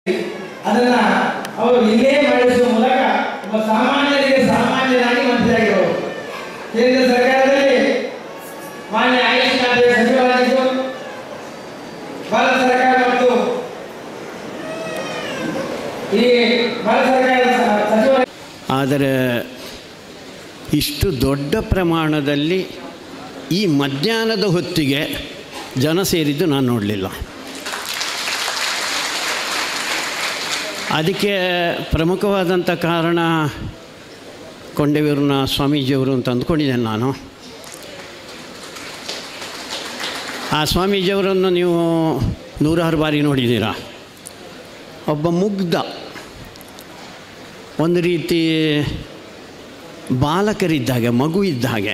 ಅದನ್ನ ಅವರು ಇಲ್ಲೇ ಮಾಡಿಸುವ ಮೂಲಕ ಒಬ್ಬ ಸಾಮಾನ್ಯರಿಗೆ ಸಾಮಾನ್ಯರಾಗಿ ಮಂತ್ರಿಯಾಗಿರುವರು ಕೇಂದ್ರ ಸರ್ಕಾರದಲ್ಲಿ ಮಾನ್ಯ ಆಯುಷ್ ಖಾತೆ ಸಚಿವರಾಗಿದ್ದು ಭಾರತ ಸರ್ಕಾರ ಮತ್ತು ಈ ಭಾರತ ಸರ್ಕಾರದ ಸ- ಸಚಿವ ಆದರೆ ಇಷ್ಟು ದೊಡ್ಡ ಪ್ರಮಾಣದಲ್ಲಿ ಈ ಮಧ್ಯಾಹ್ನದ ಹೊತ್ತಿಗೆ ಜನ ಸೇರಿದ್ದು ನಾನು ನೋಡಲಿಲ್ಲ ಅದಕ್ಕೆ ಪ್ರಮುಖವಾದಂಥ ಕಾರಣ ಕೊಂಡೆವೀರನ ಸ್ವಾಮೀಜಿಯವರು ಅಂತ ಅಂದ್ಕೊಂಡಿದ್ದೇನೆ ನಾನು ಆ ಸ್ವಾಮೀಜಿಯವರನ್ನು ನೀವು ನೂರಾರು ಬಾರಿ ನೋಡಿದ್ದೀರಾ ಒಬ್ಬ ಮುಗ್ಧ ಒಂದು ರೀತಿ ಬಾಲಕರಿದ್ದಾಗೆ ಮಗು ಇದ್ದ ಹಾಗೆ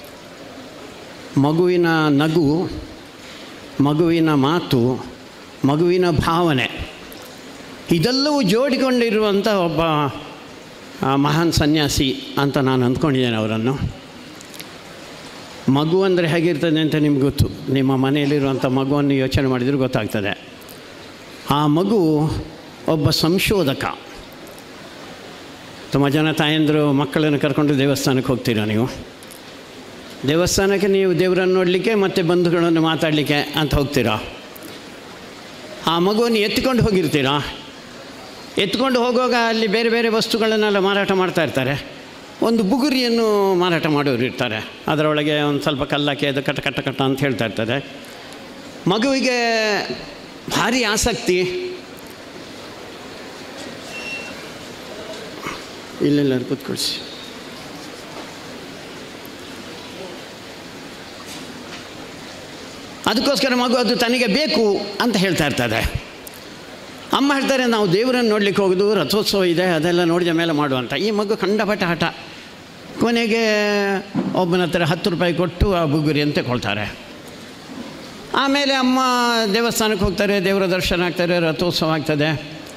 ಮಗುವಿನ ನಗು ಮಗುವಿನ ಮಾತು ಮಗುವಿನ ಭಾವನೆ ಇದೆಲ್ಲವೂ ಜೋಡಿಕೊಂಡಿರುವಂಥ ಒಬ್ಬ ಆ, ಮಹಾನ್ ಸನ್ಯಾಸಿ ಅಂತ ನಾನು ಅಂದ್ಕೊಂಡಿದ್ದೇನೆ ಅವರನ್ನು ಮಗು ಅಂದರೆ ಹೇಗಿರ್ತದೆ ಅಂತ ನಿಮ್ಗೆ ಗೊತ್ತು ನಿಮ್ಮ ಮನೆಯಲ್ಲಿರುವಂಥ ಮಗುವನ್ನು ಯೋಚನೆ ಮಾಡಿದರೆ ಗೊತ್ತಾಗ್ತದೆ ಆ ಮಗು ಒಬ್ಬ ಸಂಶೋಧಕ ತುಂಬ ಜನ ತಾಯಂದರು ಮಕ್ಕಳನ್ನು ಕರ್ಕೊಂಡು ದೇವಸ್ಥಾನಕ್ಕೆ ಹೋಗ್ತೀರಾ ನೀವು ದೇವಸ್ಥಾನಕ್ಕೆ ನೀವು ದೇವರನ್ನು ನೋಡಲಿಕ್ಕೆ ಮತ್ತು ಬಂಧುಗಳನ್ನು ಮಾತಾಡಲಿಕ್ಕೆ ಅಂತ ಹೋಗ್ತೀರಾ ಆ ಮಗುವನ್ನು ಎತ್ಕೊಂಡು ಹೋಗಿರ್ತೀರಾ ಎತ್ಕೊಂಡು ಹೋಗುವಾಗ ಅಲ್ಲಿ ಬೇರೆ ಬೇರೆ ವಸ್ತುಗಳನ್ನೆಲ್ಲ ಮಾರಾಟ ಮಾಡ್ತಾ ಇರ್ತಾರೆ ಒಂದು ಬುಗುರಿಯನ್ನು ಮಾರಾಟ ಮಾಡೋರು ಇರ್ತಾರೆ ಅದರೊಳಗೆ ಒಂದು ಸ್ವಲ್ಪ ಕಲ್ಲಾಕಿ ಅದು ಕಟ್ಟ ಕಟ್ಟ ಕಟ್ಟ ಅಂತ ಹೇಳ್ತಾ ಇರ್ತದೆ ಮಗುವಿಗೆ ಭಾರಿ ಆಸಕ್ತಿ ಇಲ್ಲೆಲ್ಲ ಕೂತ್ಕೊಳ್ಸಿ ಅದಕ್ಕೋಸ್ಕರ ಮಗು ಅದು ತನಗೆ ಬೇಕು ಅಂತ ಹೇಳ್ತಾ ಇರ್ತದೆ ಅಮ್ಮ ಹೇಳ್ತಾರೆ ನಾವು ದೇವರನ್ನು ನೋಡ್ಲಿಕ್ಕೆ ಹೋಗೋದು ರಥೋತ್ಸವ ಇದೆ ಅದೆಲ್ಲ ನೋಡಿದ ಮೇಲೆ ಮಾಡುವಂತ ಈ ಮಗು ಕಂಡಪಟ್ಟ ಹಠ ಕೊನೆಗೆ ಒಬ್ಬನ ಹತ್ರ ಹತ್ತು ರೂಪಾಯಿ ಕೊಟ್ಟು ಆ ಬುಗುರಿ ಅಂತ ಕೊಳ್ತಾರೆ ಆಮೇಲೆ ಅಮ್ಮ ದೇವಸ್ಥಾನಕ್ಕೆ ಹೋಗ್ತಾರೆ ದೇವರ ದರ್ಶನ ಆಗ್ತಾರೆ ರಥೋತ್ಸವ ಆಗ್ತದೆ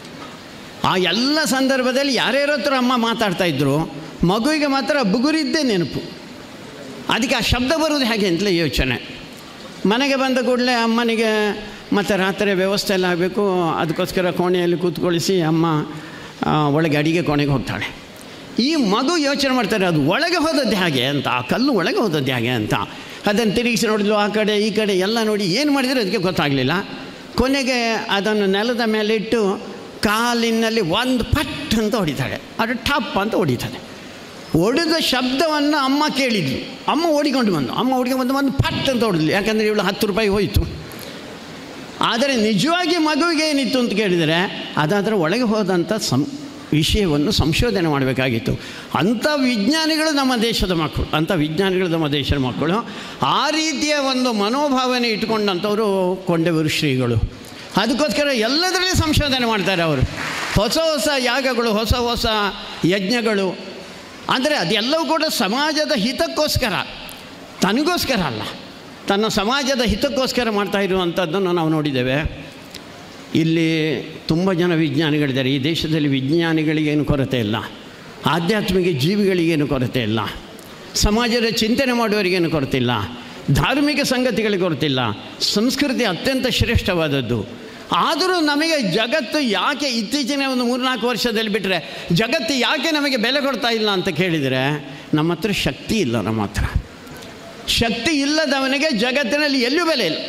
ಆ ಎಲ್ಲ ಸಂದರ್ಭದಲ್ಲಿ ಯಾರ್ಯಾರ ಹತ್ರ ಅಮ್ಮ ಮಾತಾಡ್ತಾ ಇದ್ರು ಮಗುವಿಗೆ ಮಾತ್ರ ಬುಗುರಿದ್ದೇ ನೆನಪು ಅದಕ್ಕೆ ಆ ಶಬ್ದ ಬರೋದು ಹೇಗೆ ಅಂತಲೇ ಯೋಚನೆ ಮನೆಗೆ ಬಂದ ಕೂಡಲೇ ಅಮ್ಮನಿಗೆ ಮತ್ತು ರಾತ್ರಿ ವ್ಯವಸ್ಥೆ ಎಲ್ಲ ಆಗಬೇಕು ಅದಕ್ಕೋಸ್ಕರ ಕೋಣೆಯಲ್ಲಿ ಕೂತ್ಕೊಳಿಸಿ ಅಮ್ಮ ಆ, ಒಳಗೆ ಅಡಿಗೆ ಕೋಣೆಗೆ ಹೋಗ್ತಾಳೆ ಈ ಮಗು ಯೋಚನೆ ಮಾಡ್ತಾರೆ ಅದು ಒಳಗೆ ಹೋದದ್ದು ಹೇಗೆ ಅಂತ ಆ ಕಲ್ಲು ಒಳಗೆ ಹೋದದ್ದು ಹೇಗೆ ಅಂತ ಅದನ್ನು ತಿರುಗಿಸಿ ನೋಡಿದ್ಲು ಆ ಕಡೆ ಈ ಕಡೆ ಎಲ್ಲ ನೋಡಿ ಏನು ಮಾಡಿದರೆ ಅದಕ್ಕೆ ಗೊತ್ತಾಗಲಿಲ್ಲ ಕೊನೆಗೆ ಅದನ್ನು ನೆಲದ ಮೇಲೆ ಇಟ್ಟು ಕಾಲಿನಲ್ಲಿ ಒಂದು ಪಟ್ ಅಂತ ಹೊಡಿತಾಳೆ ಅದು ಠಪ್ ಅಂತ ಹೊಡಿತಾನೆ ಹೊಡೆದ ಶಬ್ದವನ್ನು ಅಮ್ಮ ಕೇಳಿದ್ಲು ಅಮ್ಮ ಓಡಿಕೊಂಡು ಬಂದು ಅಮ್ಮ ಓಡಿಕೊಂಡು ಬಂದು ಒಂದು ಪಟ್ ಅಂತ ಹೊಡೆದ್ಲು ಯಾಕಂದರೆ ಇವಳು ಹತ್ತು ರೂಪಾಯಿ ಹೋಯಿತು ಆದರೆ ನಿಜವಾಗಿ ಮಗುವಿಗೆ ಏನಿತ್ತು ಅಂತ ಕೇಳಿದರೆ ಅದಾದರ ಒಳಗೆ ಹೋದಂಥ ಸಂ ವಿಷಯವನ್ನು ಸಂಶೋಧನೆ ಮಾಡಬೇಕಾಗಿತ್ತು ಅಂಥ ವಿಜ್ಞಾನಿಗಳು ನಮ್ಮ ದೇಶದ ಮಕ್ಕಳು ಅಂಥ ವಿಜ್ಞಾನಿಗಳು ನಮ್ಮ ದೇಶದ ಮಕ್ಕಳು ಆ ರೀತಿಯ ಒಂದು ಮನೋಭಾವನೆ ಇಟ್ಕೊಂಡಂಥವರು ಕೊಂಡೆವರು ಶ್ರೀಗಳು ಅದಕ್ಕೋಸ್ಕರ ಎಲ್ಲದರಲ್ಲಿ ಸಂಶೋಧನೆ ಮಾಡ್ತಾರೆ ಅವರು ಹೊಸ ಹೊಸ ಯಾಗಗಳು ಹೊಸ ಹೊಸ ಯಜ್ಞಗಳು ಅಂದರೆ ಅದೆಲ್ಲವೂ ಕೂಡ ಸಮಾಜದ ಹಿತಕ್ಕೋಸ್ಕರ ತನಗೋಸ್ಕರ ಅಲ್ಲ ತನ್ನ ಸಮಾಜದ ಹಿತಕ್ಕೋಸ್ಕರ ಮಾಡ್ತಾ ಇರುವಂಥದ್ದನ್ನು ನಾವು ನೋಡಿದ್ದೇವೆ ಇಲ್ಲಿ ತುಂಬ ಜನ ವಿಜ್ಞಾನಿಗಳಿದ್ದಾರೆ ಈ ದೇಶದಲ್ಲಿ ವಿಜ್ಞಾನಿಗಳಿಗೇನು ಕೊರತೆ ಇಲ್ಲ ಆಧ್ಯಾತ್ಮಿಕ ಜೀವಿಗಳಿಗೇನು ಕೊರತೆ ಇಲ್ಲ ಸಮಾಜದ ಚಿಂತನೆ ಮಾಡುವವರಿಗೇನು ಕೊರತೆ ಇಲ್ಲ ಧಾರ್ಮಿಕ ಸಂಗತಿಗಳಿಗೆ ಕೊರತಿಲ್ಲ ಸಂಸ್ಕೃತಿ ಅತ್ಯಂತ ಶ್ರೇಷ್ಠವಾದದ್ದು ಆದರೂ ನಮಗೆ ಜಗತ್ತು ಯಾಕೆ ಇತ್ತೀಚಿನ ಒಂದು ಮೂರ್ನಾಲ್ಕು ವರ್ಷದಲ್ಲಿ ಬಿಟ್ಟರೆ ಜಗತ್ತು ಯಾಕೆ ನಮಗೆ ಬೆಲೆ ಕೊಡ್ತಾ ಇಲ್ಲ ಅಂತ ಕೇಳಿದರೆ ನಮ್ಮ ಹತ್ರ ಶಕ್ತಿ ಇಲ್ಲ ನಮ್ಮ ಹತ್ರ ಶಕ್ತಿ ಇಲ್ಲದವನಿಗೆ ಜಗತ್ತಿನಲ್ಲಿ ಎಲ್ಲೂ ಬೆಲೆ ಇಲ್ಲ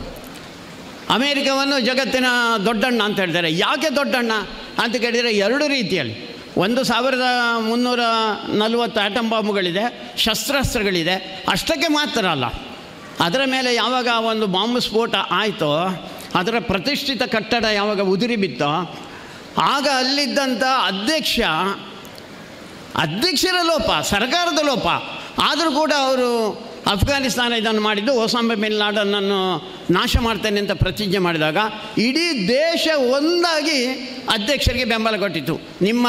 ಅಮೇರಿಕವನ್ನು ಜಗತ್ತಿನ ದೊಡ್ಡಣ್ಣ ಅಂತ ಹೇಳ್ತಾರೆ ಯಾಕೆ ದೊಡ್ಡಣ್ಣ ಅಂತ ಕೇಳಿದರೆ ಎರಡು ರೀತಿಯಲ್ಲಿ ಒಂದು ಸಾವಿರದ ಮುನ್ನೂರ ನಲವತ್ತು ಆಟಮ್ ಬಾಂಬುಗಳಿದೆ ಶಸ್ತ್ರಾಸ್ತ್ರಗಳಿದೆ ಅಷ್ಟಕ್ಕೆ ಮಾತ್ರ ಅಲ್ಲ ಅದರ ಮೇಲೆ ಯಾವಾಗ ಆ ಒಂದು ಬಾಂಬ್ ಸ್ಫೋಟ ಆಯಿತೋ ಅದರ ಪ್ರತಿಷ್ಠಿತ ಕಟ್ಟಡ ಯಾವಾಗ ಉದುರಿ ಬಿತ್ತೋ ಆಗ ಅಲ್ಲಿದ್ದಂಥ ಅಧ್ಯಕ್ಷ ಅಧ್ಯಕ್ಷರ ಲೋಪ ಸರ್ಕಾರದ ಲೋಪ ಆದರೂ ಕೂಡ ಅವರು ಅಫ್ಘಾನಿಸ್ತಾನ ಇದನ್ನು ಮಾಡಿದ್ದು ಒಸಾಂಬೆ ಬಿನ್ ಲಾಡನನ್ನು ನಾಶ ಮಾಡ್ತೇನೆ ಅಂತ ಪ್ರತಿಜ್ಞೆ ಮಾಡಿದಾಗ ಇಡೀ ದೇಶ ಒಂದಾಗಿ ಅಧ್ಯಕ್ಷರಿಗೆ ಬೆಂಬಲ ಕೊಟ್ಟಿತ್ತು ನಿಮ್ಮ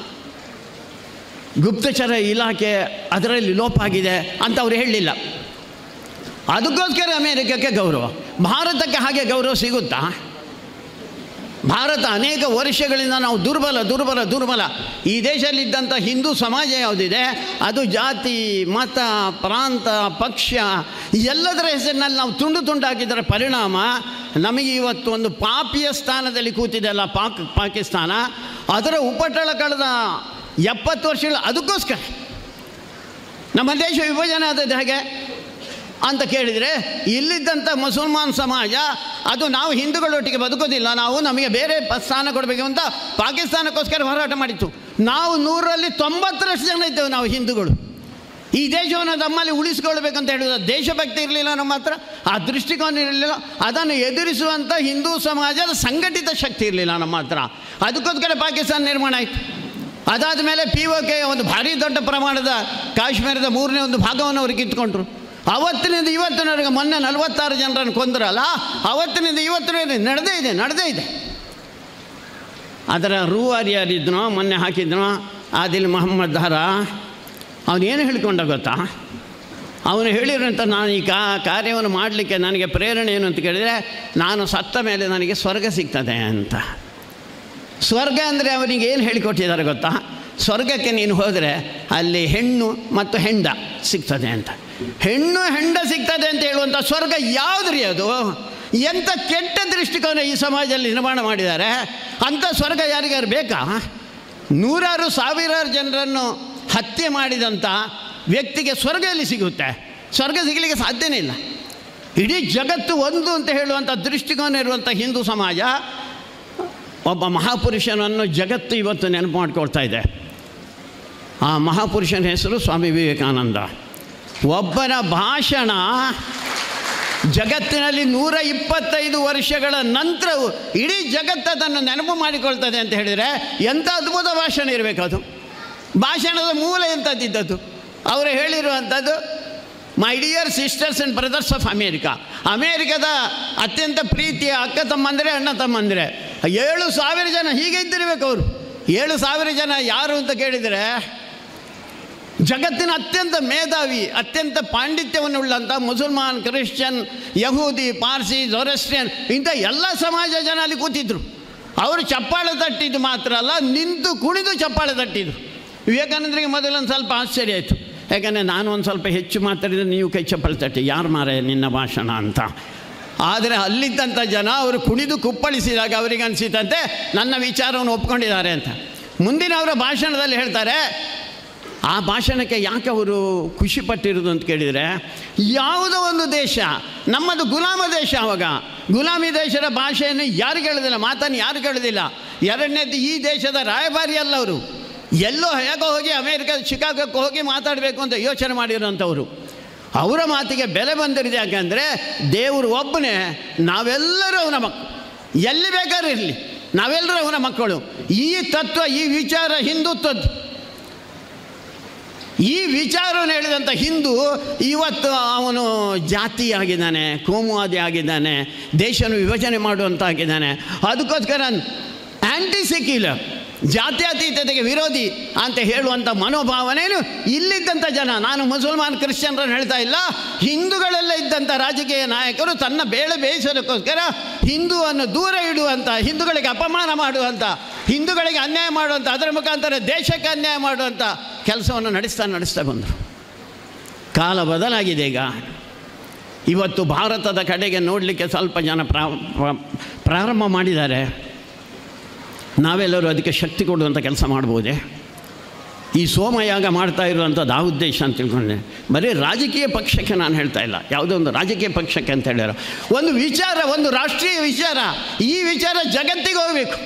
ಗುಪ್ತಚರ ಇಲಾಖೆ ಅದರಲ್ಲಿ ಲೋಪ ಆಗಿದೆ ಅಂತ ಅವರು ಹೇಳಲಿಲ್ಲ ಅದಕ್ಕೋಸ್ಕರ ಅಮೇರಿಕಕ್ಕೆ ಗೌರವ ಭಾರತಕ್ಕೆ ಹಾಗೆ ಗೌರವ ಸಿಗುತ್ತಾ ಭಾರತ ಅನೇಕ ವರ್ಷಗಳಿಂದ ನಾವು ದುರ್ಬಲ ದುರ್ಬಲ ದುರ್ಬಲ ಈ ದೇಶದಲ್ಲಿದ್ದಂಥ ಹಿಂದೂ ಸಮಾಜ ಯಾವುದಿದೆ ಅದು ಜಾತಿ ಮತ ಪ್ರಾಂತ ಪಕ್ಷ ಎಲ್ಲದರ ಹೆಸರಿನಲ್ಲಿ ನಾವು ತುಂಡು ತುಂಡಾಕಿದ್ದರ ಪರಿಣಾಮ ನಮಗೆ ಇವತ್ತು ಒಂದು ಪಾಪಿಯ ಸ್ಥಾನದಲ್ಲಿ ಕೂತಿದೆ ಅಲ್ಲ ಪಾಕ್ ಪಾಕಿಸ್ತಾನ ಅದರ ಉಪಟಳ ಕಳೆದ ಎಪ್ಪತ್ತು ವರ್ಷಗಳು ಅದಕ್ಕೋಸ್ಕರ ನಮ್ಮ ದೇಶ ವಿಭಜನೆ ಆದದ್ದು ಹೇಗೆ ಅಂತ ಕೇಳಿದರೆ ಇಲ್ಲಿದ್ದಂಥ ಮುಸಲ್ಮಾನ್ ಸಮಾಜ ಅದು ನಾವು ಹಿಂದೂಗಳೊಟ್ಟಿಗೆ ಬದುಕೋದಿಲ್ಲ ನಾವು ನಮಗೆ ಬೇರೆ ಪ- ಸ್ಥಾನ ಕೊಡಬೇಕು ಅಂತ ಪಾಕಿಸ್ತಾನಕ್ಕೋಸ್ಕರ ಹೋರಾಟ ಮಾಡಿತ್ತು ನಾವು ನೂರರಲ್ಲಿ ತೊಂಬತ್ತರಷ್ಟು ಜನ ಇದ್ದೇವೆ ನಾವು ಹಿಂದೂಗಳು ಈ ದೇಶವನ್ನು ನಮ್ಮಲ್ಲಿ ಉಳಿಸ್ಕೊಳ್ಬೇಕಂತ ಹೇಳಿದ ದೇಶಭಕ್ತಿ ಇರಲಿಲ್ಲ ನಮ್ಮ ಹತ್ರ ಆ ದೃಷ್ಟಿಕೋನ ಇರಲಿಲ್ಲ ಅದನ್ನು ಎದುರಿಸುವಂಥ ಹಿಂದೂ ಸಮಾಜದ ಸಂಘಟಿತ ಶಕ್ತಿ ಇರಲಿಲ್ಲ ನಮ್ಮ ಹತ್ರ ಅದಕ್ಕೋಸ್ಕರ ಪಾಕಿಸ್ತಾನ ನಿರ್ಮಾಣ ಆಯಿತು ಅದಾದ ಮೇಲೆ ಪಿ ಒ ಕೆ ಒಂದು ಭಾರಿ ದೊಡ್ಡ ಪ್ರಮಾಣದ ಕಾಶ್ಮೀರದ ಮೂರನೇ ಒಂದು ಭಾಗವನ್ನು ಅವರು ಕಿತ್ಕೊಂಡ್ರು ಅವತ್ತಿನಿಂದ ಇವತ್ತಿನವರೆಗೆ ಮೊನ್ನೆ ನಲವತ್ತಾರು ಜನರನ್ನು ಕೊಂದ್ರಲ್ಲ ಅವತ್ತಿನಿಂದ ಇವತ್ತಿನವರೆಗೆ ನಡೆದೇ ಇದೆ ನಡೆದೇ ಇದೆ ಅದರ ರೂವಾರಿ ಯಾರಿದ್ನೋ ಮೊನ್ನೆ ಹಾಕಿದ್ನೋ ಆದಿಲ್ ಮೊಹಮ್ಮದ್ ದಾರ ಅವನೇನು ಹೇಳ್ಕೊಂಡ ಗೊತ್ತಾ ಅವನು ಹೇಳಿರೋಂಥ ನಾನು ಈ ಕಾ ಕಾರ್ಯವನ್ನು ಮಾಡಲಿಕ್ಕೆ ನನಗೆ ಪ್ರೇರಣೆ ಏನು ಅಂತ ಕೇಳಿದರೆ ನಾನು ಸತ್ತ ಮೇಲೆ ನನಗೆ ಸ್ವರ್ಗ ಸಿಗ್ತದೆ ಅಂತ ಸ್ವರ್ಗ ಅಂದರೆ ಅವನಿಗೆ ಏನು ಹೇಳಿಕೊಟ್ಟಿದ್ದಾರೆ ಗೊತ್ತಾ ಸ್ವರ್ಗಕ್ಕೆ ನೀನು ಹೋದರೆ ಅಲ್ಲಿ ಹೆಣ್ಣು ಮತ್ತು ಹೆಂಡ ಸಿಗ್ತದೆ ಅಂತ ಹೆಣ್ಣು ಹೆಂಡ ಸಿಗ್ತದೆ ಅಂತ ಹೇಳುವಂಥ ಸ್ವರ್ಗ ಯಾವುದ್ರಿ ಅದು ಎಂಥ ಕೆಟ್ಟ ದೃಷ್ಟಿಕೋನ ಈ ಸಮಾಜದಲ್ಲಿ ನಿರ್ಮಾಣ ಮಾಡಿದ್ದಾರೆ ಅಂಥ ಸ್ವರ್ಗ ಯಾರಿಗಾರು ಬೇಕಾ ನೂರಾರು ಸಾವಿರಾರು ಜನರನ್ನು ಹತ್ಯೆ ಮಾಡಿದಂಥ ವ್ಯಕ್ತಿಗೆ ಸ್ವರ್ಗ ಎಲ್ಲಿ ಸಿಗುತ್ತೆ ಸ್ವರ್ಗ ಸಿಗಲಿಕ್ಕೆ ಸಾಧ್ಯನೇ ಇಲ್ಲ ಇಡೀ ಜಗತ್ತು ಒಂದು ಅಂತ ಹೇಳುವಂಥ ದೃಷ್ಟಿಕೋನ ಇರುವಂಥ ಹಿಂದೂ ಸಮಾಜ ಒಬ್ಬ ಮಹಾಪುರುಷನನ್ನು ಜಗತ್ತು ಇವತ್ತು ನೆನಪು ಮಾಡ್ಕೊಳ್ತಾ ಇದೆ ಆ ಮಹಾಪುರುಷನ ಹೆಸರು ಸ್ವಾಮಿ ವಿವೇಕಾನಂದ ಒಬ್ಬನ ಭಾಷಣ ಜಗತ್ತಿನಲ್ಲಿ ನೂರ ಇಪ್ಪತ್ತೈದು ವರ್ಷಗಳ ನಂತರವೂ ಇಡೀ ಜಗತ್ತು ಅದನ್ನು ನೆನಪು ಮಾಡಿಕೊಳ್ತದೆ ಅಂತ ಹೇಳಿದರೆ ಎಂಥ ಅದ್ಭುತ ಭಾಷಣ ಇರಬೇಕು ಅದು ಭಾಷಣದ ಮೂಲ ಎಂಥದ್ದಿದ್ದದ್ದು ಅವರು ಹೇಳಿರುವಂಥದ್ದು my dear sisters and brothers of America ಅಮೇರಿಕದ ಅತ್ಯಂತ ಪ್ರೀತಿಯ ಅಕ್ಕ ತಮ್ಮಂದರೆ ಅಣ್ಣ ತಮ್ಮಂದರೆ ಏಳು ಸಾವಿರ ಜನ ಹೀಗೆ ಇದ್ದಿರಬೇಕು ಅವರು ಏಳು ಸಾವಿರ ಜನ ಯಾರು ಅಂತ ಕೇಳಿದರೆ ಜಗತ್ತಿನ ಅತ್ಯಂತ ಮೇಧಾವಿ ಅತ್ಯಂತ ಪಾಂಡಿತ್ಯವನ್ನು ಉಳ್ಳಂಥ ಮುಸಲ್ಮಾನ್ ಕ್ರಿಶ್ಚಿಯನ್ ಯಹೂದಿ ಪಾರ್ಸಿ ಜೊರೆಸ್ಟ್ರಿಯನ್ ಇಂಥ ಎಲ್ಲ ಸಮಾಜ ಜನ ಅಲ್ಲಿ ಕೂತಿದ್ರು ಅವರು ಚಪ್ಪಾಳೆ ತಟ್ಟಿದ್ದು ಮಾತ್ರ ಅಲ್ಲ ನಿಂತು ಕುಣಿದು ಚಪ್ಪಾಳೆ ತಟ್ಟಿದ್ರು ವಿವೇಕಾನಂದರಿಗೆ ಮೊದಲೊಂದು ಸ್ವಲ್ಪ ಆಶ್ಚರ್ಯ ಆಯಿತು ಯಾಕಂದರೆ ನಾನು ಒಂದು ಸ್ವಲ್ಪ ಹೆಚ್ಚು ಮಾತಾಡಿದರೆ ನೀವು ಕೈ ಚಪ್ಪಾಳೆ ತಟ್ಟಿ ಯಾರು ಮಾರೆ ನಿನ್ನ ಭಾಷಣ ಅಂತ ಆದರೆ ಅಲ್ಲಿದ್ದಂಥ ಜನ ಅವರು ಕುಣಿದು ಕುಪ್ಪಳಿಸಿದಾಗ ಅವರಿಗೆ ಅನಿಸಿತಂತೆ ನನ್ನ ವಿಚಾರವನ್ನು ಒಪ್ಕೊಂಡಿದ್ದಾರೆ ಅಂತ ಮುಂದಿನ ಅವರ ಭಾಷಣದಲ್ಲಿ ಹೇಳ್ತಾರೆ ಆ ಭಾಷಣಕ್ಕೆ ಯಾಕೆ ಅವರು ಖುಷಿ ಪಟ್ಟಿರೋದು ಅಂತ ಕೇಳಿದರೆ ಯಾವುದೋ ಒಂದು ದೇಶ ನಮ್ಮದು ಗುಲಾಮ ದೇಶ ಅವಾಗ ಗುಲಾಮಿ ದೇಶದ ಭಾಷೆಯನ್ನು ಯಾರು ಕೇಳೋದಿಲ್ಲ ಮಾತನ್ನು ಯಾರು ಕೇಳೋದಿಲ್ಲ ಎರಡನೇದು ಈ ದೇಶದ ರಾಯಭಾರಿ ಅಲ್ಲ ಅವರು ಎಲ್ಲೋ ಹೇಗೋ ಹೋಗಿ ಅಮೇರಿಕ ಶಿಕಾಗೋಕ್ಕೆ ಹೋಗಿ ಮಾತಾಡಬೇಕು ಅಂತ ಯೋಚನೆ ಮಾಡಿರೋಂಥವ್ರು ಅವರ ಮಾತಿಗೆ ಬೆಲೆ ಬಂದಿರಿದೆ ಯಾಕೆಂದರೆ ದೇವರು ಒಬ್ಬನೇ ನಾವೆಲ್ಲರೂ ಅವನ ಮಕ್ಕಳು ಎಲ್ಲಿ ಬೇಕಾದ್ರೂ ಇರಲಿ ನಾವೆಲ್ಲರೂ ಅವನ ಮಕ್ಕಳು ಈ ತತ್ವ ಈ ವಿಚಾರ ಹಿಂದುತ್ವದ್ದು ಈ ವಿಚಾರವನ್ನು ಹೇಳಿದಂಥ ಹಿಂದೂ ಇವತ್ತು ಅವನು ಜಾತಿ ಆಗಿದ್ದಾನೆ ಕೋಮುವಾದಿ ಆಗಿದ್ದಾನೆ ದೇಶವನ್ನು ವಿಭಜನೆ ಮಾಡುವಂಥ ಆಗಿದ್ದಾನೆ ಅದಕ್ಕೋಸ್ಕರ ಆ್ಯಂಟಿ ಸೆಕ್ಯುಲರ್ ಜಾತ್ಯತೀತತೆಗೆ ವಿರೋಧಿ ಅಂತ ಹೇಳುವಂಥ ಮನೋಭಾವನೆಯನ್ನು ಇಲ್ಲಿದ್ದಂಥ ಜನ ನಾನು ಮುಸಲ್ಮಾನ್ ಕ್ರಿಶ್ಚಿಯನ್ರನ್ನು ಹೇಳ್ತಾ ಇಲ್ಲ ಹಿಂದೂಗಳೆಲ್ಲ ಇದ್ದಂಥ ರಾಜಕೀಯ ನಾಯಕರು ತನ್ನ ಬೇಳೆ ಬೇಯಿಸೋದಕ್ಕೋಸ್ಕರ ಹಿಂದೂವನ್ನು ದೂರ ಇಡುವಂಥ ಹಿಂದೂಗಳಿಗೆ ಅಪಮಾನ ಮಾಡುವಂಥ ಹಿಂದೂಗಳಿಗೆ ಅನ್ಯಾಯ ಮಾಡುವಂಥ ಅದರ ಮುಖಾಂತರ ದೇಶಕ್ಕೆ ಅನ್ಯಾಯ ಮಾಡುವಂಥ ಕೆಲಸವನ್ನು ನಡೆಸ್ತಾ ನಡೆಸ್ತಾ ಬಂದರು ಕಾಲ ಬದಲಾಗಿದೆ ಈಗ ಇವತ್ತು ಭಾರತದ ಕಡೆಗೆ ನೋಡಲಿಕ್ಕೆ ಸ್ವಲ್ಪ ಜನ ಪ್ರಾ ಪ್ರಾ- ಪ್ರಾರಂಭ ಮಾಡಿದ್ದಾರೆ ನಾವೆಲ್ಲರೂ ಅದಕ್ಕೆ ಶಕ್ತಿ ಕೊಡುವಂಥ ಕೆಲಸ ಮಾಡ್ಬೋದೇ ಈ ಸೋಮಯಾಗ ಮಾಡ್ತಾ ಇರುವಂಥದ್ದು ಆ ಉದ್ದೇಶ ಅಂತ ತಿಳ್ಕೊಂಡೆ ಬರೀ ರಾಜಕೀಯ ಪಕ್ಷಕ್ಕೆ ನಾನು ಹೇಳ್ತಾ ಇಲ್ಲ ಯಾವುದೋ ಒಂದು ರಾಜಕೀಯ ಪಕ್ಷಕ್ಕೆ ಅಂತ ಹೇಳ್ಯಾರ ಒಂದು ವಿಚಾರ ಒಂದು ರಾಷ್ಟ್ರೀಯ ವಿಚಾರ ಈ ವಿಚಾರ ಜಗತ್ತಿಗೆ ಹೋಗಬೇಕು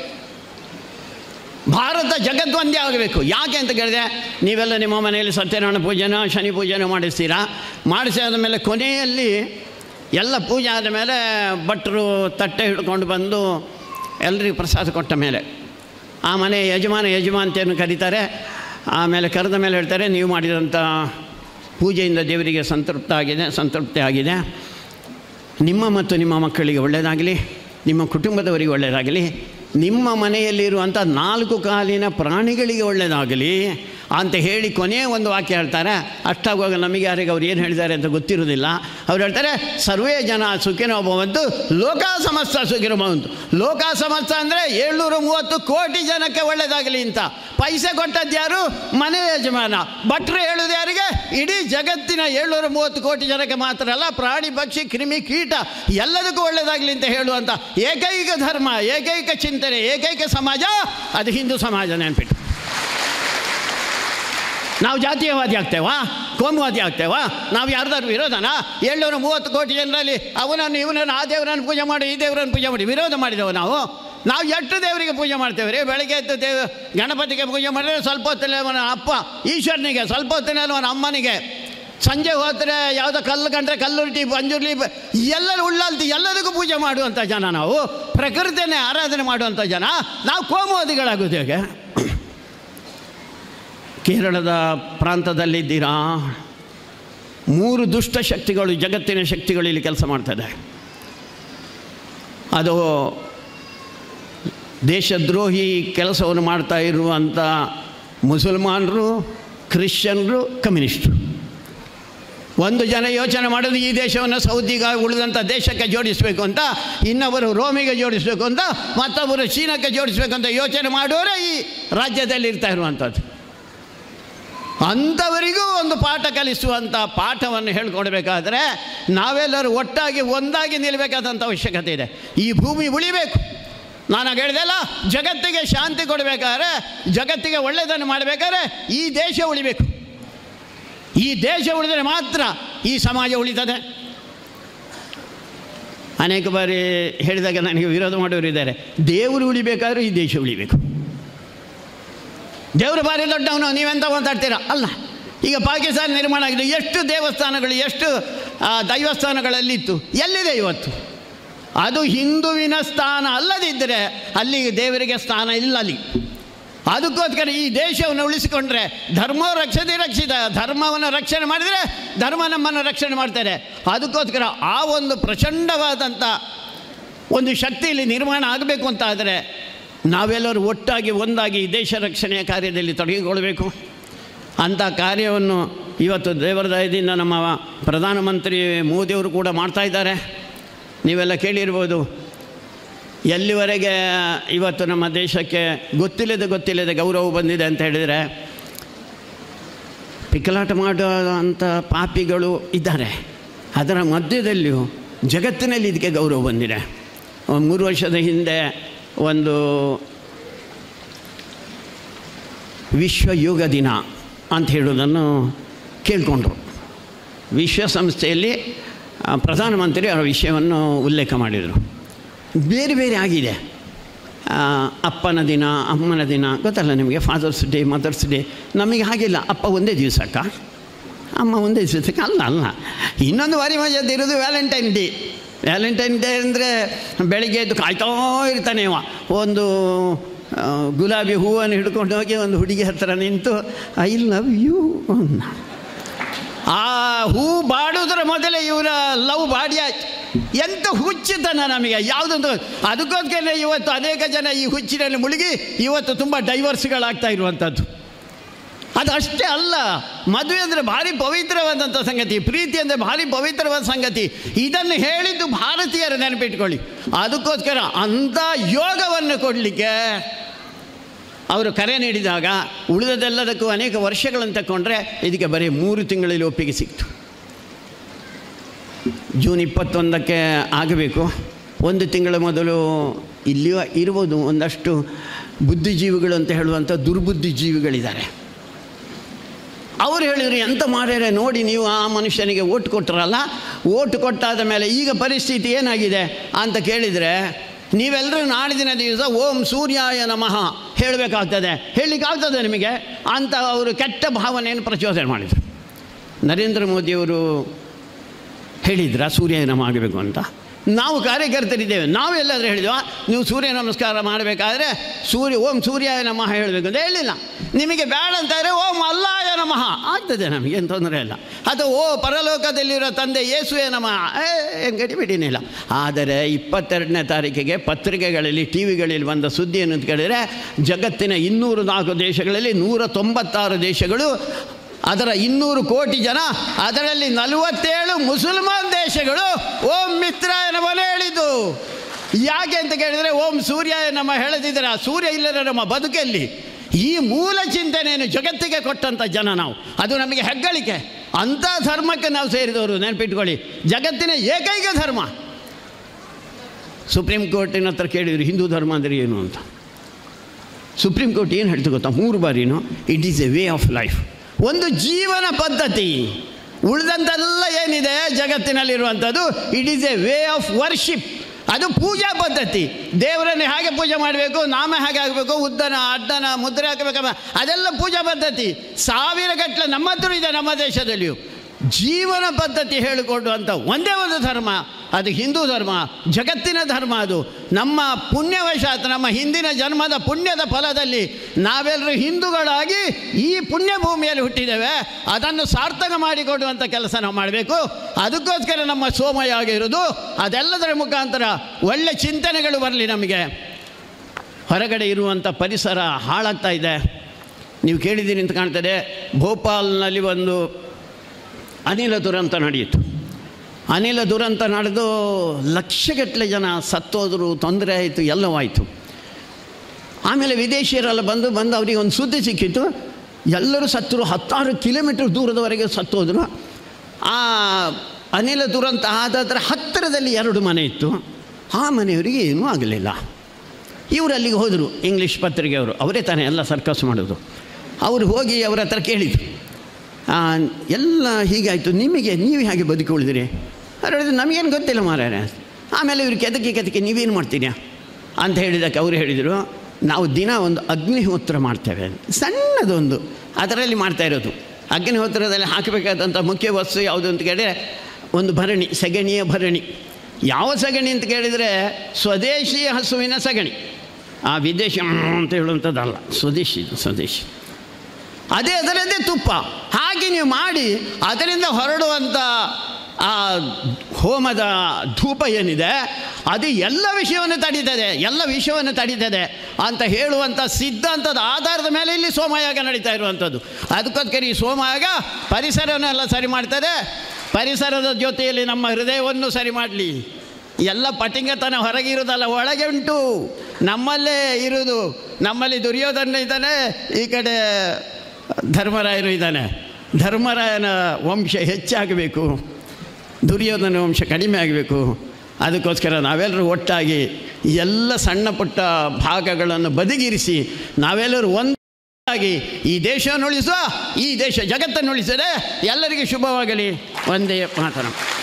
ಭಾರತ ಜಗದ್ವಂದ್ಯ ಆಗಬೇಕು ಯಾಕೆ ಅಂತ ಕೇಳಿದೆ ನೀವೆಲ್ಲ ನಿಮ್ಮ ಮನೆಯಲ್ಲಿ ಸತ್ಯನಾರಾಯಣ ಪೂಜೆನ ಶನಿ ಪೂಜೆನ ಮಾಡಿಸ್ತೀರಾ ಮಾಡಿಸಿ ಆದಮೇಲೆ ಕೊನೆಯಲ್ಲಿ ಎಲ್ಲ ಪೂಜೆ ಆದ ಮೇಲೆ ಭಟ್ರು ತಟ್ಟೆ ಹಿಡ್ಕೊಂಡು ಬಂದು ಎಲ್ರಿಗೂ ಪ್ರಸಾದ ಕೊಟ್ಟ ಮೇಲೆ ಆ ಮನೆ ಯಜಮಾನ ಯಜಮಾನತೆಯನ್ನು ಕರೀತಾರೆ ಆಮೇಲೆ ಕರೆದ ಮೇಲೆ ಹೇಳ್ತಾರೆ ನೀವು ಮಾಡಿದಂಥ ಪೂಜೆಯಿಂದ ದೇವರಿಗೆ ಸಂತೃಪ್ತ ಆಗಿದೆ ಸಂತೃಪ್ತಿ ಆಗಿದೆ ನಿಮ್ಮ ಮತ್ತು ನಿಮ್ಮ ಮಕ್ಕಳಿಗೆ ಒಳ್ಳೆಯದಾಗಲಿ ನಿಮ್ಮ ಕುಟುಂಬದವರಿಗೆ ಒಳ್ಳೆಯದಾಗಲಿ ನಿಮ್ಮ ಮನೆಯಲ್ಲಿರುವಂಥ ನಾಲ್ಕು ಕಾಲಿನ ಪ್ರಾಣಿಗಳಿಗೆ ಒಳ್ಳೆಯದಾಗಲಿ ಅಂತ ಹೇಳಿ ಕೊನೆಯ ಒಂದು ವಾಕ್ಯ ಹೇಳ್ತಾರೆ ಅಷ್ಟಾಗುವಾಗ ನಮಗೆ ಯಾರಿಗೆ ಅವ್ರು ಏನು ಹೇಳಿದ್ದಾರೆ ಅಂತ ಗೊತ್ತಿರೋದಿಲ್ಲ ಅವ್ರು ಹೇಳ್ತಾರೆ ಸರ್ವೇ ಜನ ಸುಖಿನೋ ಭವಂತು ಲೋಕ ಸಮಸ್ತ ಸುಖಿನೋ ಭವಂತು ಲೋಕ ಸಮಸ್ತ ಅಂದರೆ ಏಳ್ನೂರ ಮೂವತ್ತು ಕೋಟಿ ಜನಕ್ಕೆ ಒಳ್ಳೆಯದಾಗಲಿ ಅಂತ ಪೈಸೆ ಕೊಟ್ಟದ್ದು ಯಾರು ಮನೆ ಯಜಮಾನ ಭಟ್ರು ಹೇಳೋದು ಯಾರಿಗೆ ಇಡೀ ಜಗತ್ತಿನ ಏಳ್ನೂರ ಮೂವತ್ತು ಕೋಟಿ ಜನಕ್ಕೆ ಮಾತ್ರ ಅಲ್ಲ ಪ್ರಾಣಿ ಪಕ್ಷಿ ಕ್ರಿಮಿ ಕೀಟ ಎಲ್ಲದಕ್ಕೂ ಒಳ್ಳೆಯದಾಗಲಿ ಅಂತ ಹೇಳುವಂಥ ಏಕೈಕ ಧರ್ಮ ಏಕೈಕ ಚಿಂತನೆ ಏಕೈಕ ಸಮಾಜ ಅದು ಹಿಂದೂ ಸಮಾಜ ನೆನ್ಪಿಟ್ಟು ನಾವು ಜಾತೀಯವಾದಿ ಆಗ್ತೇವಾ ಕೋಮುವಾದಿ ಆಗ್ತೇವಾ ನಾವು ಯಾರ್ದಾದ್ರು ವಿರೋಧನಾ ಏಳ್ನೂರ ಮೂವತ್ತು ಕೋಟಿ ಜನರಲ್ಲಿ ಅವನನ್ನು ಇವನನ್ನು ಆ ದೇವರನ್ನು ಪೂಜೆ ಮಾಡಿ ಈ ದೇವರನ್ನು ಪೂಜೆ ಮಾಡಿ ವಿರೋಧ ಮಾಡಿದೆವು ನಾವು ನಾವು ಎಷ್ಟು ದೇವರಿಗೆ ಪೂಜೆ ಮಾಡ್ತೇವೆ ರೀ ಬೆಳಗ್ಗೆ ಎದ್ದು ದೇವ ಗಣಪತಿಗೆ ಪೂಜೆ ಮಾಡಿದ್ರೆ ಸ್ವಲ್ಪ ಹೊತ್ತಲ್ಲಿ ಅವನ ಅಪ್ಪ ಈಶ್ವರನಿಗೆ ಸ್ವಲ್ಪ ಹೊತ್ತಿನಲ್ಲಿ ಅವನ ಅಮ್ಮನಿಗೆ ಸಂಜೆ ಹೋದರೆ ಯಾವುದೋ ಕಲ್ಲು ಕಂಡ್ರೆ ಕಲ್ಲುರುಟಿ ಬಂಜುರ್ಲಿ ಬ- ಎಲ್ಲರೂ ಉಳ್ಳಾಲ್ತಿ ಎಲ್ಲದಕ್ಕೂ ಪೂಜೆ ಮಾಡುವಂಥ ಜನ ನಾವು ಪ್ರಕೃತಿಯನ್ನೇ ಆರಾಧನೆ ಮಾಡುವಂಥ ಜನ ನಾವು ಕೋಮುವಾದಿಗಳಾಗೋದು ಹೇಗೆ ಕೇರಳದ ಪ್ರಾಂತದಲ್ಲಿದ್ದೀರಾ ಮೂರು ದುಷ್ಟ ಶಕ್ತಿಗಳು ಜಗತ್ತಿನ ಶಕ್ತಿಗಳು ಇಲ್ಲಿ ಕೆಲಸ ಮಾಡ್ತದೆ ಅದು ದೇಶದ್ರೋಹಿ ಕೆಲಸವನ್ನು ಮಾಡ್ತಾ ಇರುವಂಥ ಮುಸಲ್ಮಾನರು ಕ್ರಿಶ್ಚಿಯನ್ರು ಕಮ್ಯುನಿಸ್ಟರು ಒಂದು ಜನ ಯೋಚನೆ ಮಾಡೋದು ಈ ದೇಶವನ್ನು ಸೌದಿಗ ಉಳಿದಂಥ ದೇಶಕ್ಕೆ ಜೋಡಿಸಬೇಕು ಅಂತ ಇನ್ನೊಬ್ಬರು ರೋಮಿಗೆ ಜೋಡಿಸಬೇಕು ಅಂತ ಮತ್ತೊಬ್ಬರು ಚೀನಾಕ್ಕೆ ಜೋಡಿಸಬೇಕು ಅಂತ ಯೋಚನೆ ಮಾಡೋರೇ ಈ ರಾಜ್ಯದಲ್ಲಿ ಇರ್ತಾ ಇರುವಂಥದ್ದು ಅಂಥವರಿಗೂ ಒಂದು ಪಾಠ ಕಲಿಸುವಂಥ ಪಾಠವನ್ನು ಹೇಳ್ಕೊಡ್ಬೇಕಾದ್ರೆ ನಾವೆಲ್ಲರೂ ಒಟ್ಟಾಗಿ ಒಂದಾಗಿ ನಿಲ್ಲಬೇಕಾದಂಥ ಅವಶ್ಯಕತೆ ಇದೆ ಈ ಭೂಮಿ ಉಳಿಬೇಕು ನಾನು ಆಗ ಹೇಳಿದೆ ಅಲ್ಲ ಜಗತ್ತಿಗೆ ಶಾಂತಿ ಕೊಡಬೇಕಾದ್ರೆ ಜಗತ್ತಿಗೆ ಒಳ್ಳೆಯದನ್ನು ಮಾಡಬೇಕಾದ್ರೆ ಈ ದೇಶ ಉಳಿಬೇಕು ಈ ದೇಶ ಉಳಿದರೆ ಮಾತ್ರ ಈ ಸಮಾಜ ಉಳಿತದೆ ಅನೇಕ ಬಾರಿ ಹೇಳಿದಾಗ ನನಗೆ ವಿರೋಧ ಮಾಡೋರು ಇದ್ದಾರೆ ದೇವರು ಉಳಿಬೇಕಾದ್ರೆ ಈ ದೇಶ ಉಳಿಬೇಕು ದೇವರು ಭಾರಿ ದೊಡ್ಡವನು ನೀವೆಂತ ಮಾತಾಡ್ತೀರಾ ಅಲ್ಲ ಈಗ ಪಾಕಿಸ್ತಾನ ನಿರ್ಮಾಣ ಆಗಿದೆ ಎಷ್ಟು ದೇವಸ್ಥಾನಗಳು ಎಷ್ಟು ಆ, ದೈವಸ್ಥಾನಗಳಲ್ಲಿತ್ತು ಎಲ್ಲಿದೆ ಇವತ್ತು ಅದು ಹಿಂದುವಿನ ಸ್ಥಾನ ಅಲ್ಲದಿದ್ದರೆ ಅಲ್ಲಿ ದೇವರಿಗೆ ಸ್ಥಾನ ಇಲ್ಲ ಅಲ್ಲಿ ಅದಕ್ಕೋಸ್ಕರ ಈ ದೇಶವನ್ನು ಉಳಿಸಿಕೊಂಡ್ರೆ ಧರ್ಮ ರಕ್ಷತೆ ರಕ್ಷಿತ ಧರ್ಮವನ್ನು ರಕ್ಷಣೆ ಮಾಡಿದರೆ ಧರ್ಮ ನಮ್ಮನ್ನು ರಕ್ಷಣೆ ಮಾಡ್ತಾರೆ ಅದಕ್ಕೋಸ್ಕರ ಆ ಒಂದು ಪ್ರಚಂಡವಾದಂಥ ಒಂದು ಶಕ್ತಿ ಇಲ್ಲಿ ನಿರ್ಮಾಣ ಆಗಬೇಕು ಅಂತ ಆದರೆ ನಾವೆಲ್ಲರೂ ಒಟ್ಟಾಗಿ ಒಂದಾಗಿ ಈ ದೇಶ ರಕ್ಷಣೆಯ ಕಾರ್ಯದಲ್ಲಿ ತೊಡಗಿಕೊಳ್ಬೇಕು ಅಂಥ ಕಾರ್ಯವನ್ನು ಇವತ್ತು ದೇವರ ದಯದಿಂದ ನಮ್ಮ ಪ್ರಧಾನಮಂತ್ರಿ ಮೋದಿಯವರು ಕೂಡ ಮಾಡ್ತಾ ಇದ್ದಾರೆ ನೀವೆಲ್ಲ ಕೇಳಿರ್ಬೋದು ಎಲ್ಲಿವರೆಗೆ ಇವತ್ತು ನಮ್ಮ ದೇಶಕ್ಕೆ ಗೊತ್ತಿಲ್ಲದೆ ಗೊತ್ತಿಲ್ಲದೆ ಗೌರವ ಬಂದಿದೆ ಅಂತ ಹೇಳಿದರೆ ಪಿಕ್ಕಲಾಟ ಮಾಡುವಂಥ ಪಾಪಿಗಳು ಇದ್ದಾರೆ ಅದರ ಮಧ್ಯದಲ್ಲಿಯೂ ಜಗತ್ತಿನಲ್ಲಿ ಇದಕ್ಕೆ ಗೌರವ ಬಂದಿದೆ ಒಂದು ಮೂರು ವರ್ಷದ ಹಿಂದೆ ಒಂದು ವಿಶ್ವ ಯೋಗ ದಿನ ಅಂತ ಹೇಳೋದನ್ನು ಕೇಳಿಕೊಂಡ್ರು ವಿಶ್ವಸಂಸ್ಥೆಯಲ್ಲಿ ಆ, ಪ್ರಧಾನಮಂತ್ರಿ ಆ ವಿಷಯವನ್ನು ಉಲ್ಲೇಖ ಮಾಡಿದರು ಬೇರೆ ಬೇರೆ ಆಗಿದೆ ಆ, ಅಪ್ಪನ ದಿನ ಅಮ್ಮನ ದಿನ ಗೊತ್ತಲ್ಲ ನಿಮಗೆ ಫಾದರ್ಸ್ ಡೇ ಮದರ್ಸ್ ಡೇ ನಮಗೆ ಹಾಗಿಲ್ಲ ಅಪ್ಪ ಒಂದೇ ದಿವಸಕ್ಕ ಅಮ್ಮ ಒಂದೇ ದಿವಸಕ್ಕೆ ಅಲ್ಲ ಅಲ್ಲ ಇನ್ನೊಂದು ವಾರಿ ಮಜಾದ ಇರೋದು ವ್ಯಾಲೆಂಟೈನ್ ಡೇ ವ್ಯಾಲೆಂಟೈನ್ ಡೇ ಅಂದರೆ ಬೆಳಿಗ್ಗೆ ಎದ್ದು ಕಾಯ್ತಾ ಇರ್ತಾನೆ ಇವ ಒಂದು ಆ, ಗುಲಾಬಿ ಹೂವನ್ನು ಹಿಡ್ಕೊಂಡು ಹೋಗಿ ಒಂದು ಹುಡುಗಿ ಹತ್ತಿರ ನಿಂತು ಐ ಲವ್ ಯು ಅನ್ನ ಆ ಹೂ ಬಾಡೋದ್ರ ಮೊದಲೇ ಇವರ ಲವ್ ಬಾಡಿ ಆಯ್ತು ಎಂಥ ಹುಚ್ಚುತನ ನಮಗೆ ಯಾವುದೊಂದು ಅದಕ್ಕೋಸ್ಕರ ಇವತ್ತು ಅನೇಕ ಜನ ಈ ಹುಚ್ಚಿನಲ್ಲಿ ಮುಳುಗಿ ಇವತ್ತು ತುಂಬ ಡೈವರ್ಸ್ಗಳಾಗ್ತಾ ಇರುವಂಥದ್ದು ಅದು ಅಷ್ಟೇ ಅಲ್ಲ ಮದುವೆ ಅಂದರೆ ಭಾರಿ ಪವಿತ್ರವಾದಂಥ ಸಂಗತಿ ಪ್ರೀತಿ ಅಂದರೆ ಭಾರಿ ಪವಿತ್ರವಾದ ಸಂಗತಿ ಇದನ್ನು ಹೇಳಿದ್ದು ಭಾರತೀಯರು ನೆನಪಿಟ್ಕೊಳ್ಳಿ ಅದಕ್ಕೋಸ್ಕರ ಅಂಥ ಯೋಗವನ್ನು ಕೊಡಲಿಕ್ಕೆ ಅವರು ಕರೆ ನೀಡಿದಾಗ ಉಳಿದದೆಲ್ಲದಕ್ಕೂ ಅನೇಕ ವರ್ಷಗಳನ್ನು ತಗೊಂಡ್ರೆ ಇದಕ್ಕೆ ಬರೀ ಮೂರು ತಿಂಗಳಲ್ಲಿ ಒಪ್ಪಿಗೆ ಸಿಕ್ತು ಜೂನ್ ಇಪ್ಪತ್ತೊಂದಕ್ಕೆ ಆಗಬೇಕು ಒಂದು ತಿಂಗಳ ಮೊದಲು ಇಲ್ಲಿಯೂ ಇರ್ಬೋದು ಒಂದಷ್ಟು ಬುದ್ಧಿಜೀವಿಗಳು ಅಂತ ಹೇಳುವಂಥ ದುರ್ಬುದ್ಧಿಜೀವಿಗಳಿದ್ದಾರೆ ಅವರು ಹೇಳಿದ್ರು ಎಂತ ಮಾಡ್ಯಾರೆ ನೋಡಿ ನೀವು ಆ ಮನುಷ್ಯನಿಗೆ ಓಟ್ ಕೊಟ್ಟರಲ್ಲ ಓಟ್ ಕೊಟ್ಟಾದ ಮೇಲೆ ಈಗ ಪರಿಸ್ಥಿತಿ ಏನಾಗಿದೆ ಅಂತ ಕೇಳಿದರೆ ನೀವೆಲ್ಲರೂ ನಾಡಿನ ದಿವಸ ಓಂ ಸೂರ್ಯಾಯ ನಮಃ ಹೇಳಬೇಕಾಗ್ತದೆ ಹೇಳಲಿಕ್ಕಾಗ್ತದೆ ನಿಮಗೆ ಅಂತ ಅವರು ಕೆಟ್ಟ ಭಾವನೆಯನ್ನು ಪ್ರಚೋದನೆ ಮಾಡಿದರು ನರೇಂದ್ರ ಮೋದಿಯವರು ಹೇಳಿದ್ರ ಸೂರ್ಯ ನಮ ಆಗಬೇಕು ಅಂತ ನಾವು ಕಾರ್ಯಕರ್ತರಿದ್ದೇವೆ ನಾವೆಲ್ಲಾದರೂ ಹೇಳಿದ್ವಾ ನೀವು ಸೂರ್ಯ ನಮಸ್ಕಾರ ಮಾಡಬೇಕಾದ್ರೆ ಸೂರ್ಯ ಓಂ ಸೂರ್ಯಾಯ ನಮಃ ಹೇಳಬೇಕು ಅಂತ ಹೇಳಿಲ್ಲ ನಿಮಗೆ ಬೇಡ ಅಂತಾರೆ ಓಂ ಅಲ್ಲಾಯ ನಮಃ ಆಗ್ತದೆ ನಮಗೆ ಏನು ತೊಂದರೆ ಇಲ್ಲ ಅಥವಾ ಓ ಪರಲೋಕದಲ್ಲಿರೋ ತಂದೆ ಯೇಸುವೆ ನಮಃ ಏ ಏನು ಗಡಿಬಿಡಿನಿಲ್ಲ ಆದರೆ ಇಪ್ಪತ್ತೆರಡನೇ ತಾರೀಕಿಗೆ ಪತ್ರಿಕೆಗಳಲ್ಲಿ ಟಿ ವಿಗಳಲ್ಲಿ ಬಂದ ಸುದ್ದಿ ಏನು ಅಂತ ಕೇಳಿದರೆ ಜಗತ್ತಿನ ಇನ್ನೂರು ನಾಲ್ಕು ದೇಶಗಳಲ್ಲಿ ನೂರ ತೊಂಬತ್ತಾರು ದೇಶಗಳು ಅದರ ಇನ್ನೂರು ಕೋಟಿ ಜನ ಅದರಲ್ಲಿ ನಲವತ್ತೇಳು ಮುಸಲ್ಮಾನ್ ದೇಶಗಳು ಓಂ ಮಿತ್ರಾಯ ನಮನ ಹೇಳಿದ್ದು ಯಾಕೆ ಅಂತ ಕೇಳಿದರೆ ಓಂ ಸೂರ್ಯಾಯ ನಮ್ಮ ಹೇಳದಿದ್ದರೆ ಆ ಸೂರ್ಯ ಇಲ್ಲದ ನಮ್ಮ ಬದುಕಲ್ಲಿ ಈ ಮೂಲ ಚಿಂತನೆಯನ್ನು ಜಗತ್ತಿಗೆ ಕೊಟ್ಟಂಥ ಜನ ನಾವು ಅದು ನಮಗೆ ಹೆಗ್ಗಳಿಕೆ ಅಂಥ ಧರ್ಮಕ್ಕೆ ನಾವು ಸೇರಿದವರು ನೆನಪಿಟ್ಕೊಳ್ಳಿ ಜಗತ್ತಿನ ಏಕೈಕ ಧರ್ಮ ಸುಪ್ರೀಂ ಕೋರ್ಟಿನ ಹತ್ರ ಕೇಳಿದ್ರು ಹಿಂದೂ ಧರ್ಮ ಅಂದರೆ ಏನು ಅಂತ ಸುಪ್ರೀಂ ಕೋರ್ಟ್ ಏನು ಹೇಳ್ತು ಗೊತ್ತಾ ಮೂರು ಬಾರಿನೂ it is a way of life ಒಂದು ಜೀವನ ಪದ್ಧತಿ ಉಳಿದಂತೆಲ್ಲ ಏನಿದೆ ಜಗತ್ತಿನಲ್ಲಿರುವಂಥದ್ದು it is a way of worship ಅದು ಪೂಜಾ ಪದ್ಧತಿ ದೇವರನ್ನು ಹೇಗೆ ಪೂಜೆ ಮಾಡಬೇಕು ನಾಮ ಹೇಗೆ ಆಗಬೇಕು ಉದ್ದನ ಅಡ್ಡನ ಮುದ್ರೆ ಹಾಕಬೇಕಮ್ಮ ಅದೆಲ್ಲ ಪೂಜಾ ಪದ್ಧತಿ ಸಾವಿರ ಗಟ್ಟಲೆ ನಮ್ಮ ಹತ್ರ ಇದೆ ನಮ್ಮ ದೇಶದಲ್ಲಿಯೂ ಜೀವನ ಪದ್ಧತಿ ಹೇಳಿಕೊಡುವಂಥ ಒಂದೇ ಒಂದು ಧರ್ಮ ಅದು ಹಿಂದೂ ಧರ್ಮ ಜಗತ್ತಿನ ಧರ್ಮ ಅದು ನಮ್ಮ ಪುಣ್ಯವಶಾತ್ ನಮ್ಮ ಹಿಂದಿನ ಜನ್ಮದ ಪುಣ್ಯದ ಫಲದಲ್ಲಿ ನಾವೆಲ್ಲರೂ ಹಿಂದೂಗಳಾಗಿ ಈ ಪುಣ್ಯ ಭೂಮಿಯಲ್ಲಿ ಹುಟ್ಟಿದ್ದೇವೆ ಅದನ್ನು ಸಾರ್ಥಕ ಮಾಡಿಕೊಡುವಂಥ ಕೆಲಸ ನಾವು ಮಾಡಬೇಕು ಅದಕ್ಕೋಸ್ಕರ ನಮ್ಮ ಸೋಮಯಾಗ ಇರೋದು ಅದೆಲ್ಲದರ ಮುಖಾಂತರ ಒಳ್ಳೆ ಚಿಂತನೆಗಳು ಬರಲಿ ನಮಗೆ ಹೊರಗಡೆ ಇರುವಂಥ ಪರಿಸರ ಹಾಳಾಗ್ತಾ ಇದೆ ನೀವು ಕೇಳಿದ್ದೀರಿ ಅಂತ ಕಾಣ್ತದೆ ಭೋಪಾಲ್ನಲ್ಲಿ ಒಂದು ಅನಿಲ ದುರಂತ ನಡೆಯಿತು ಅನಿಲ ದುರಂತ ನಡೆದು ಲಕ್ಷಗಟ್ಟಲೆ ಜನ ಸತ್ತೋದ್ರು ತೊಂದರೆ ಆಯಿತು ಎಲ್ಲವಾಯಿತು ಆಮೇಲೆ ವಿದೇಶಿಯರೆಲ್ಲ ಬಂದು ಬಂದು ಅವರಿಗೆ ಒಂದು ಸುದ್ದಿ ಸಿಕ್ಕಿತ್ತು ಎಲ್ಲರೂ ಸತ್ತರು ಹತ್ತಾರು ಕಿಲೋಮೀಟರ್ ದೂರದವರೆಗೆ ಸತ್ತೋದ್ರು ಆ ಅನಿಲ ದುರಂತ ಆದಾದ್ರೆ ಹತ್ತಿರದಲ್ಲಿ ಎರಡು ಮನೆ ಇತ್ತು ಆ ಮನೆಯವರಿಗೆ ಏನೂ ಆಗಲಿಲ್ಲ ಇವರು ಅಲ್ಲಿಗೆ ಹೋದರು ಇಂಗ್ಲೀಷ್ ಪತ್ರಿಕೆಯವರು ಅವರೇ ತಾನೇ ಎಲ್ಲ ಸರ್ಕಸ್ ಮಾಡೋದು ಅವರು ಹೋಗಿ ಅವರ ಹತ್ರ ಕೇಳಿದರು ಆ, ಎಲ್ಲ ಹೀಗಾಯಿತು ನಿಮಗೆ ನೀವು ಹೇಗೆ ಬದುಕಿ ಉಳಿದಿರಿ ಅವ್ರು ಹೇಳಿದ್ರು ನಮಗೇನು ಗೊತ್ತಿಲ್ಲ ಮಾರಾಯ ಆಮೇಲೆ ಇವ್ರು ಕೆದಕಿ ಕೆದಕಿ ನೀವೇನು ಮಾಡ್ತೀರಾ ಅಂತ ಹೇಳಿದ್ದಕ್ಕೆ ಅವರು ಹೇಳಿದರು ನಾವು ದಿನ ಒಂದು ಅಗ್ನಿಹೋತ್ರ ಮಾಡ್ತೇವೆ ಸಣ್ಣದೊಂದು ಅದರಲ್ಲಿ ಮಾಡ್ತಾ ಇರೋದು ಅಗ್ನಿಹೋತ್ರದಲ್ಲಿ ಹಾಕಬೇಕಾದಂಥ ಮುಖ್ಯ ವಸ್ತು ಯಾವುದು ಅಂತ ಕೇಳಿದರೆ ಒಂದು ಭರಣಿ ಸಗಣಿಯ ಭರಣಿ ಯಾವ ಸಗಣಿ ಅಂತ ಕೇಳಿದರೆ ಸ್ವದೇಶಿ ಹಸುವಿನ ಸಗಣಿ ಆ ವಿದೇಶಿ ಅಂತ ಹೇಳುವಂಥದ್ದಲ್ಲ ಸ್ವದೇಶಿ ಸ್ವದೇಶಿ ಅದೇ ಅದರದ್ದೇ ತುಪ್ಪ ಹಾಗೆ ನೀವು ಮಾಡಿ ಅದರಿಂದ ಹೊರಡುವಂಥ ಆ ಹೋಮದ ಧೂಪ ಏನಿದೆ ಅದು ಎಲ್ಲ ವಿಷಯವನ್ನು ತಡೀತದೆ ಎಲ್ಲ ವಿಷಯವನ್ನು ತಡೀತದೆ ಅಂತ ಹೇಳುವಂಥ ಸಿದ್ಧಾಂತದ ಆಧಾರದ ಮೇಲೆ ಇಲ್ಲಿ ಸೋಮಯಾಗ ನಡೀತಾ ಇರುವಂಥದ್ದು ಅದಕ್ಕೋಸ್ಕರ ಈ ಸೋಮಯಾಗ ಪರಿಸರವನ್ನೆಲ್ಲ ಸರಿ ಮಾಡ್ತದೆ ಪರಿಸರದ ಜೊತೆಯಲ್ಲಿ ನಮ್ಮ ಹೃದಯವನ್ನು ಸರಿ ಮಾಡಲಿ ಎಲ್ಲ ಪಟಿಂಗತನ ಹೊರಗೆ ಇರೋದಲ್ಲ ಒಳಗೆ ಉಂಟು ನಮ್ಮಲ್ಲೇ ಇರುವುದು ನಮ್ಮಲ್ಲಿ ದುರ್ಯೋಧನ ಇದ್ದಾನೆ ಈ ಕಡೆ ಧರ್ಮರಾಯನು ಇದ್ದಾನೆ ಧರ್ಮರಾಯನ ವಂಶ ಹೆಚ್ಚಾಗಬೇಕು ದುರ್ಯೋಧನ ವಂಶ ಕಡಿಮೆ ಆಗಬೇಕು ಅದಕ್ಕೋಸ್ಕರ ನಾವೆಲ್ಲರೂ ಒಟ್ಟಾಗಿ ಎಲ್ಲ ಸಣ್ಣ ಪುಟ್ಟ ಭಾಗಗಳನ್ನು ಬದಿಗಿರಿಸಿ ನಾವೆಲ್ಲರೂ ಒಂದಾಗಿ ಈ ದೇಶವನ್ನು ಉಳಿಸುವ ಈ ದೇಶ ಜಗತ್ತನ್ನು ಉಳಿಸಿದರೆ ಎಲ್ಲರಿಗೂ ಶುಭವಾಗಲಿ ಒಂದೇ ಮಾತನ